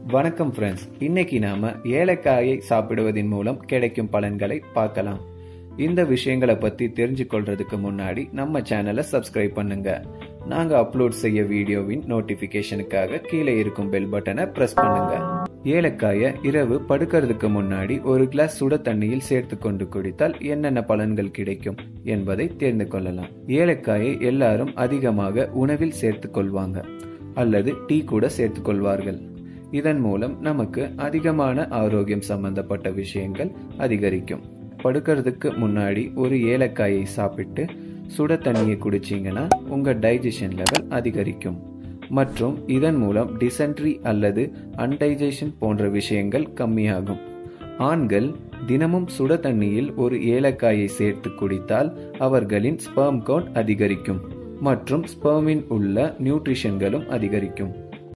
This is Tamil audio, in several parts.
வணக்கம் ஃப்ரெண்ட்ஸ் இன்னைக்கு நாம ஏலக்காயை சாப்பிடுவதன் மூலம் கிடைக்கும் பலன்களை பார்க்கலாம் இந்த விஷயங்களை பத்தி தெரிஞ்சு கொள்றதுக்கு முன்னாடி நம்ம சேனலை சப்ஸ்கிரைப் பண்ணுங்க நாங்க அப்லோட் செய்ய வீடியோவின் நோட்டிபிகேஷனுக்காக கீழே இருக்கும் பெல் பட்டனை பிரஸ் பண்ணுங்க ஏலக்காயை இரவு படுக்கிறதுக்கு முன்னாடி ஒரு கிளாஸ் சுட தண்ணியில் சேர்த்து கொண்டு குடித்தால் என்னென்ன பலன்கள் கிடைக்கும் என்பதை தெரிந்து கொள்ளலாம் ஏலக்காயை எல்லாரும் அதிகமாக உணவில் சேர்த்து கொள்வாங்க அல்லது டீ கூட சேர்த்து கொள்வார்கள் இதன் மூலம் நமக்கு அதிகமான ஆரோக்கியம் சம்பந்தப்பட்ட விஷயங்கள் அதிகரிக்கும் படுக்கிறதுக்கு முன்னாடி ஒரு ஏலக்காயை சாப்பிட்டு சுட தண்ணியை குடிச்சிங்கன்னா உங்க டைஜஷன் லெவல் அதிகரிக்கும் மற்றும் இதன் மூலம் டிசென்ட்ரி அல்லது அன்டைஜஷன் போன்ற விஷயங்கள் கம்மியாகும் ஆண்கள் தினமும் சுட தண்ணியில் ஒரு ஏலக்காயை சேர்த்து குடித்தால் அவர்களின் ஸ்பெர்ம் கவுண்ட் அதிகரிக்கும் மற்றும் ஸ்பெர்மின் உள்ள நியூட்ரிஷன்களும் அதிகரிக்கும்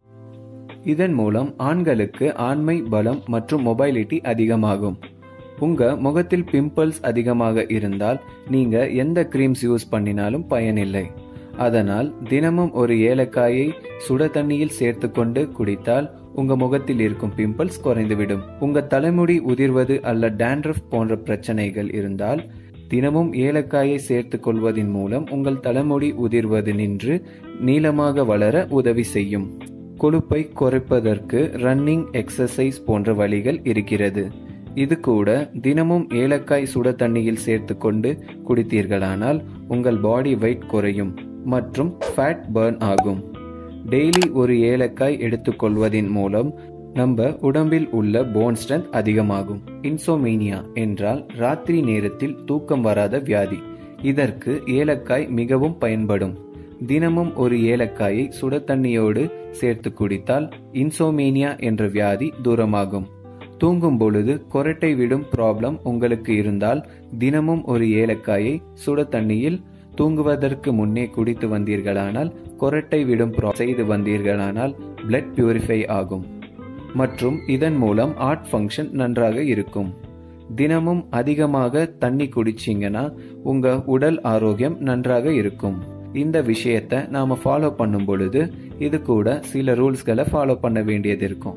இதன் மூலம் ஆண்களுக்கு ஆண்மை பலம் மற்றும் மொபைலிட்டி அதிகமாகும் உங்க முகத்தில் பிம்பிள்ஸ் அதிகமாக இருந்தால் நீங்க எந்த கிரீம்ஸ் யூஸ் பண்ணினாலும் பயனில்லை அதனால் தினமும் ஒரு ஏலக்காயை சுட தண்ணியில் சேர்த்து கொண்டு குடித்தால் உங்க முகத்தில் இருக்கும் பிம்பிள்ஸ் குறைந்துவிடும் உங்க தலைமுடி உதிர்வது அல்ல டேண்ட்ரஃப் போன்ற பிரச்சனைகள் இருந்தால் தினமும் ஏலக்காயை சேர்த்து கொள்வதன் மூலம் உங்கள் தலைமுடி உதிர்வது நின்று நீளமாக வளர உதவி செய்யும் கொழுப்பை குறைப்பதற்கு ரன்னிங் எக்ஸசைஸ் போன்ற வழிகள் இருக்கிறது இது கூட தினமும் ஏலக்காய் சுட தண்ணியில் சேர்த்து கொண்டு குடித்தீர்களானால் உங்கள் பாடி வெயிட் குறையும் மற்றும் ஃபேட் பர்ன் ஆகும் டெய்லி ஒரு ஏலக்காய் எடுத்துக்கொள்வதன் மூலம் நம்ம உடம்பில் உள்ள போன் ஸ்ட்ரென்த் அதிகமாகும் இன்சோமீனியா என்றால் ராத்திரி நேரத்தில் தூக்கம் வராத வியாதி இதற்கு ஏலக்காய் மிகவும் பயன்படும் தினமும் ஒரு ஏலக்காயை சுட தண்ணியோடு சேர்த்து குடித்தால் இன்சோமேனியா என்ற வியாதி தூரமாகும் தூங்கும் பொழுது கொரட்டை விடும் ப்ராப்ளம் உங்களுக்கு இருந்தால் தினமும் ஒரு ஏலக்காயை சுட தண்ணியில் தூங்குவதற்கு முன்னே குடித்து வந்தீர்களானால் கொரட்டை விடும் செய்து வந்தீர்களானால் பிளட் பியூரிஃபை ஆகும் மற்றும் இதன் மூலம் ஆர்ட் ஃபங்க்ஷன் நன்றாக இருக்கும் தினமும் அதிகமாக தண்ணி குடிச்சிங்கன்னா உங்க உடல் ஆரோக்கியம் நன்றாக இருக்கும் இந்த விஷயத்த நாம ஃபாலோ பண்ணும் பொழுது இது கூட சில ரூல்ஸ்களை ஃபாலோ பண்ண வேண்டியது இருக்கும்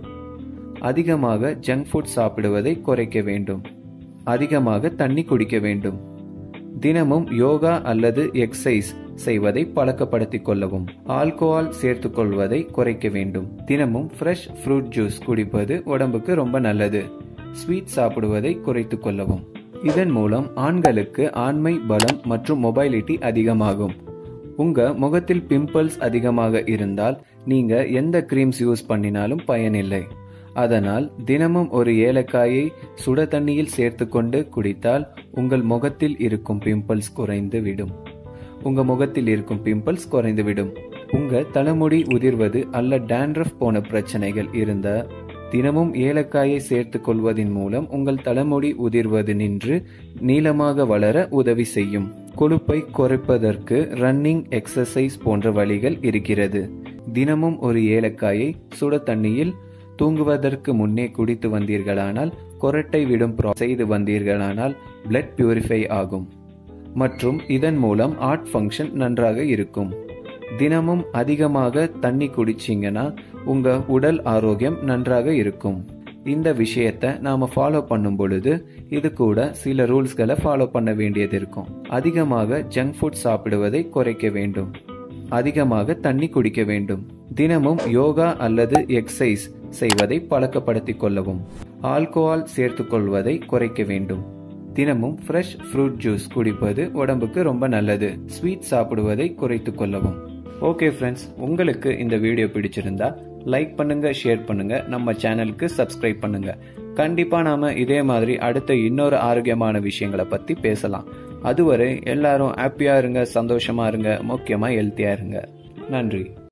அதிகமாக ஜங்க் ஃபுட் சாப்பிடுவதை குறைக்க வேண்டும் அதிகமாக தண்ணி குடிக்க வேண்டும் தினமும் யோகா அல்லது எக்ஸசைஸ் செய்வதை பழக்கப்படுத்திக் கொள்ளவும் ஆல்கோஹால் சேர்த்து கொள்வதை குறைக்க வேண்டும் தினமும் ஃப்ரெஷ் ஃப்ரூட் ஜூஸ் குடிப்பது உடம்புக்கு ரொம்ப நல்லது ஸ்வீட் சாப்பிடுவதை குறைத்து கொள்ளவும் இதன் மூலம் ஆண்களுக்கு ஆண்மை பலம் மற்றும் மொபைலிட்டி அதிகமாகும் உங்க முகத்தில் பிம்பிள்ஸ் அதிகமாக இருந்தால் நீங்க எந்த கிரீம்ஸ் யூஸ் பண்ணினாலும் பயனில்லை அதனால் தினமும் ஒரு ஏலக்காயை சுட தண்ணியில் சேர்த்து கொண்டு குடித்தால் உங்கள் முகத்தில் இருக்கும் பிம்பிள்ஸ் குறைந்து விடும் உங்க முகத்தில் இருக்கும் பிம்பிள்ஸ் குறைந்து விடும் உங்க தலைமுடி உதிர்வது அல்ல டேண்ட்ரஃப் போன பிரச்சனைகள் இருந்த தினமும் ஏலக்காயை சேர்த்து கொள்வதன் மூலம் உங்கள் தலைமுடி உதிர்வது நின்று நீளமாக வளர உதவி செய்யும் கொழுப்பை குறைப்பதற்கு ரன்னிங் எக்ஸசைஸ் போன்ற வழிகள் இருக்கிறது தினமும் ஒரு ஏலக்காயை சுட தண்ணியில் தூங்குவதற்கு முன்னே குடித்து வந்தீர்களானால் கொரட்டை விடும் செய்து வந்தீர்களானால் பிளட் பியூரிஃபை ஆகும் மற்றும் இதன் மூலம் ஆர்ட் ஃபங்க்ஷன் நன்றாக இருக்கும் தினமும் அதிகமாக தண்ணி குடிச்சிங்கன்னா உங்க உடல் ஆரோக்கியம் நன்றாக இருக்கும் இந்த விஷயத்த நாம ஃபாலோ பண்ணும் பொழுது இது கூட சில ரூல்ஸ்களை ஃபாலோ பண்ண வேண்டியது இருக்கும் அதிகமாக ஜங்க் ஃபுட் சாப்பிடுவதை குறைக்க வேண்டும் அதிகமாக தண்ணி குடிக்க வேண்டும் தினமும் யோகா அல்லது எக்ஸசைஸ் செய்வதை பழக்கப்படுத்திக் கொள்ளவும் ஆல்கோஹால் சேர்த்து கொள்வதை குறைக்க வேண்டும் தினமும் ஃப்ரெஷ் ஃப்ரூட் ஜூஸ் குடிப்பது உடம்புக்கு ரொம்ப நல்லது ஸ்வீட் சாப்பிடுவதை குறைத்து கொள்ளவும் ஓகே ஃப்ரெண்ட்ஸ் உங்களுக்கு இந்த வீடியோ பிடிச்சிருந்தா லைக் பண்ணுங்க ஷேர் பண்ணுங்க நம்ம சேனலுக்கு சப்ஸ்கிரைப் பண்ணுங்க கண்டிப்பா நாம இதே மாதிரி அடுத்த இன்னொரு ஆரோக்கியமான விஷயங்களை பத்தி பேசலாம் அதுவரை எல்லாரும் ஹாப்பியா இருங்க சந்தோஷமா இருங்க முக்கியமா ஹெல்த்தியா இருங்க நன்றி